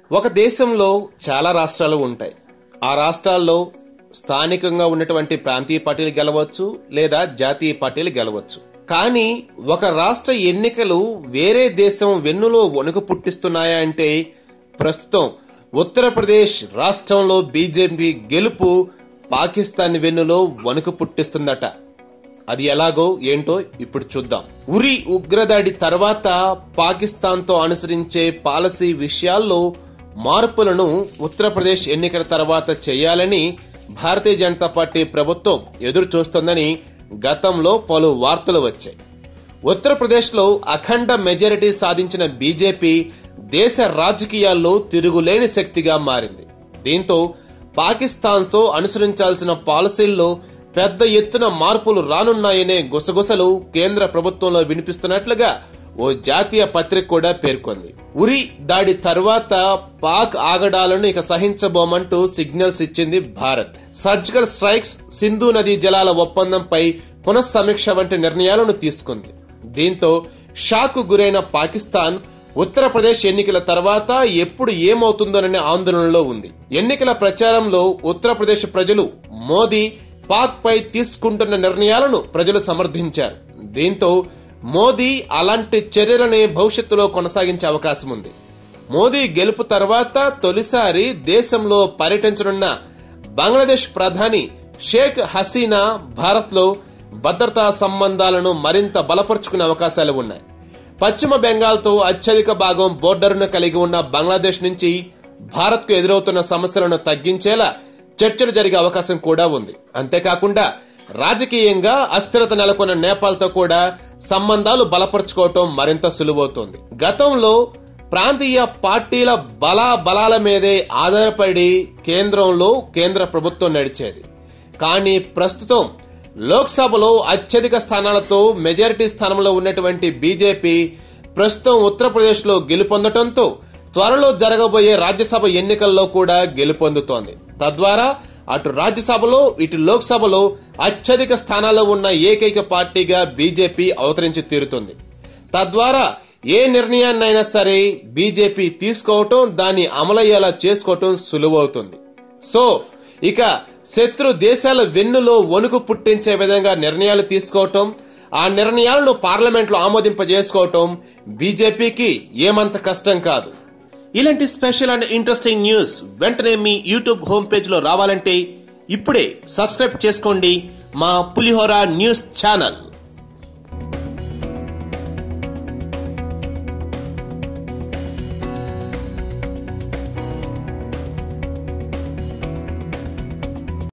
ఒక దేశంలో చాలా రాష్ట్రాలు ఉంటాయి ఆ రాష్ట్రాల్లో స్థానికంగా ఉన్నటువంటి ప్రాంతీయ పార్టీలు గెలవచ్చు లేదా జాతీయ పార్టీలు గెలవచ్చు కానీ ఒక రాష్ట్ర ఎన్నికలు వేరే దేశం వెన్నులో వణుకు పుట్టిస్తున్నాయా అంటే ప్రస్తుతం ఉత్తరప్రదేశ్ రాష్ట్రంలో బీజేపీ గెలుపు పాకిస్తాన్ వెన్నులో వణుకు పుట్టిస్తుందట అది ఎలాగో ఏంటో ఇప్పుడు చూద్దాం ఉరి ఉగ్రదాడి తర్వాత పాకిస్తాన్తో అనుసరించే పాలసీ విషయాల్లో మార్పులను ఉత్తరప్రదేశ్ ఎన్నికల తర్వాత చేయాలని భారతీయ జనతా పార్టీ ప్రభుత్వం ఎదురు చూస్తోందని గతంలో పలు వార్తలు వచ్చాయి ఉత్తరప్రదేశ్లో అఖండ మెజారిటీ సాధించిన బీజేపీ దేశ రాజకీయాల్లో తిరుగులేని శక్తిగా మారింది దీంతో పాకిస్తాన్తో అనుసరించాల్సిన పాలసీల్లో పెద్ద ఎత్తున మార్పులు రానున్నాయనే గుసగుసలు కేంద్ర ప్రభుత్వంలో వినిపిస్తున్నట్లుగా ఓ జాతీయ పత్రిక కూడా పేర్కొంది ఉరి దాడి తర్వాత పాక్ ఆగడాలను ఇక సహించబోమంటూ సిగ్నల్స్ ఇచ్చింది భారత్ సర్జికల్ స్ట్రైక్స్ సింధు నదీ జలాల ఒప్పందంపై పునఃసమీక్ష వంటి నిర్ణయాలను తీసుకుంది దీంతో షాక్ గురైన పాకిస్తాన్ ఉత్తరప్రదేశ్ ఎన్నికల తర్వాత ఎప్పుడు ఏమవుతుందోననే ఆందోళనలో ఉంది ఎన్నికల ప్రచారంలో ఉత్తరప్రదేశ్ ప్రజలు మోదీ పాక్ పై తీసుకుంటున్న నిర్ణయాలను ప్రజలు సమర్థించారు దీంతో మోదీ అలాంటి చర్యలనే భవిష్యత్తులో కొనసాగించే అవకాశం ఉంది మోదీ గెలుపు తర్వాత తొలిసారి దేశంలో పర్యటించనున్న బంగ్లాదేశ్ ప్రధాని షేక్ హసీనా భారత్లో భద్రతా సంబంధాలను మరింత బలపరుచుకునే అవకాశాలు ఉన్నాయి పశ్చిమ బెంగాల్తో అత్యధిక భాగం బోర్డర్ను కలిగి ఉన్న బంగ్లాదేశ్ నుంచి భారత్కు ఎదురవుతున్న సమస్యలను తగ్గించేలా చర్చలు జరిగే అవకాశం కూడా ఉంది అంతేకాకుండా రాజకీయంగా అస్థిరత నెలకొన్న నేపాల్తో కూడా సంబంధాలు బలపరుచుకోవటం మరింత సులువవుతోంది గతంలో ప్రాంతీయ పార్టీల బలా బలాల మీదే ఆధారపడి కేంద్రంలో కేంద్ర ప్రభుత్వం నడిచేది కానీ ప్రస్తుతం లోక్సభలో అత్యధిక స్థానాలతో మెజారిటీ స్థానంలో ఉన్నటువంటి బీజేపీ ప్రస్తుతం ఉత్తరప్రదేశ్లో గెలుపొందటంతో త్వరలో జరగబోయే రాజ్యసభ ఎన్నికల్లో కూడా గెలుపొందుతోంది తద్వారా అటు రాజ్యసభలో ఇటు లోక్సభలో అత్యధిక స్థానాల్లో ఉన్న ఏకైక పార్టీగా బీజేపీ అవతరించి తీరుతుంది తద్వారా ఏ నిర్ణయాన్నైనా సరే బీజేపీ తీసుకోవటం దాన్ని అమలయ్యేలా చేసుకోవటం సులువవుతుంది సో ఇక శత్రు దేశాల వెన్నులో వణుకు పుట్టించే విధంగా నిర్ణయాలు తీసుకోవటం ఆ నిర్ణయాలను పార్లమెంట్లో ఆమోదింపజేసుకోవటం బీజేపీకి ఏమంత కష్టం కాదు ఇలాంటి స్పెషల్ అండ్ ఇంట్రెస్టింగ్ న్యూస్ వెంటనే మీ యూట్యూబ్ హోమ్ పేజ్ లో రావాలంటే ఇప్పుడే సబ్స్క్రైబ్ చేసుకోండి మా పులిహోర న్యూస్ ఛానల్